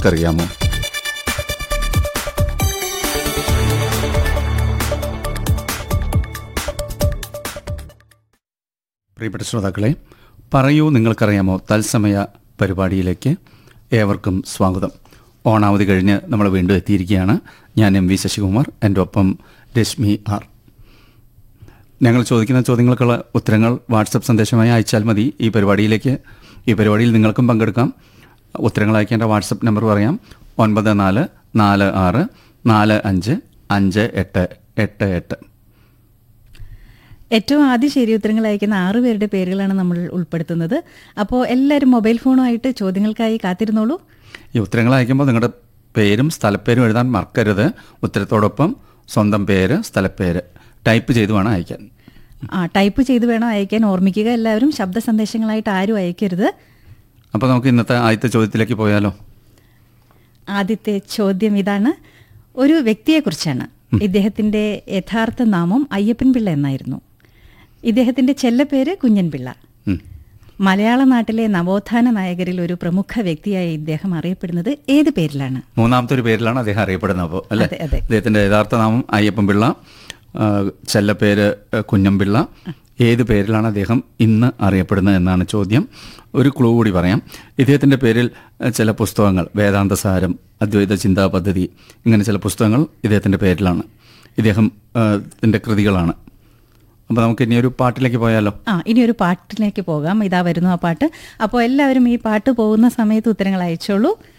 നിങ്ങൾക്കറിയാമോ പ്രിയപ്പെട്ട ശ്രോതാക്കളെ പറയൂ നിങ്ങൾക്കറിയാമോ തത്സമയ പരിപാടിയിലേക്ക് ഏവർക്കും സ്വാഗതം ഓണാവധി കഴിഞ്ഞ് നമ്മൾ വീണ്ടും എത്തിയിരിക്കുകയാണ് ഞാൻ എം വി ശശികുമാർ എൻ്റെ ഒപ്പം രശ്മി ആർ ഞങ്ങൾ ചോദിക്കുന്ന ചോദ്യങ്ങൾക്കുള്ള ഉത്തരങ്ങൾ വാട്സപ്പ് സന്ദേശമായി അയച്ചാൽ മതി ഈ പരിപാടിയിലേക്ക് ഈ പരിപാടിയിൽ നിങ്ങൾക്കും പങ്കെടുക്കാം ഉത്തരങ്ങൾ അയക്കേണ്ട വാട്സപ്പ് നമ്പർ പറയാം ഒൻപത് നാല് നാല് ആറ് നാല് അഞ്ച് അഞ്ച് എട്ട് എട്ട് എട്ട് ഏറ്റവും ആദ്യം ശരി ഉത്തരങ്ങൾ അയക്കുന്ന ആറു പേരുടെ പേരുകളാണ് നമ്മൾ ഉൾപ്പെടുത്തുന്നത് അപ്പോൾ എല്ലാവരും മൊബൈൽ ഫോണുമായിട്ട് ചോദ്യങ്ങൾക്കായി കാത്തിരുന്നോളൂ ഈ ഉത്തരങ്ങൾ അയക്കുമ്പോൾ നിങ്ങളുടെ പേരും സ്ഥലപ്പേരും എഴുതാൻ മറക്കരുത് ഉത്തരത്തോടൊപ്പം സ്വന്തം പേര് സ്ഥലപ്പേര് ടൈപ്പ് ചെയ്ത് വേണം അയക്കാൻ ആ ടൈപ്പ് ചെയ്ത് വേണം അയക്കാൻ ഓർമ്മിക്കുക എല്ലാവരും ശബ്ദ സന്ദേശങ്ങളായിട്ട് ആരും അയക്കരുത് അപ്പോൾ നമുക്ക് ഇന്നത്തെ ആദ്യത്തെ ചോദ്യത്തിലേക്ക് പോയാലോ ആദ്യത്തെ ചോദ്യം ഇതാണ് ഒരു വ്യക്തിയെക്കുറിച്ചാണ് ഇദ്ദേഹത്തിന്റെ യഥാർത്ഥ നാമം അയ്യപ്പൻ പിള്ള എന്നായിരുന്നു ഇദ്ദേഹത്തിന്റെ ചെല്ലപ്പേര് കുഞ്ഞൻപിള്ള ഉം. മലയാള നാട്ടിലെ നവോത്ഥാന നായകരിൽ ഒരു പ്രമുഖ വ്യക്തിയായി ഇദ്ദേഹം അറിയപ്പെടുന്നത് ഏത് പേരിലാണ് മൂന്നാമത്തെ ഒരു പേരിലാണ് അദ്ദേഹം അറിയപ്പെടുന്നത് അപ്പോൾ അല്ലേ അതെ, അതെ. അദ്ദേഹത്തിന്റെ യഥാർത്ഥ നാമം അയ്യപ്പൻ പിള്ള ആ, ചെല്ലപ്പേര് ആ, കുഞ്ഞംപിള്ള ഏത് പേരിലാണ് അദ്ദേഹം ഇന്ന് അറിയപ്പെടുന്നത് എന്നാണ് ചോദ്യം ഒരു ക്ലൂ കൂടി പറയാം ഇദ്ദേഹത്തിന്റെ പേരിൽ ആ, ചില പുസ്തകങ്ങൾ വേദാന്തസാരം അദ്വൈത ചിന്താ പദ്ധതി ഇങ്ങനെ ചില പുസ്തകങ്ങൾ ഇദ്ദേഹത്തിന്റെ പേരിലാണ് ഇദ്ദേഹം ആ, ത്തിന്റെ കൃതികളാണ് അപ്പോൾ നമുക്ക് ഇനി ഒരു പാട്ടിലേക്ക് പോയാലോ ആ ഇനി ഒരു പാട്ടിലേക്ക് പോകാം ഇതാ വരുന്നു ആ പാട്ട് അപ്പോൾ എല്ലാവരും ഈ പാട്ട് പോകുന്ന സമയത്ത് ഉത്തരങ്ങൾ അയച്ചോളൂ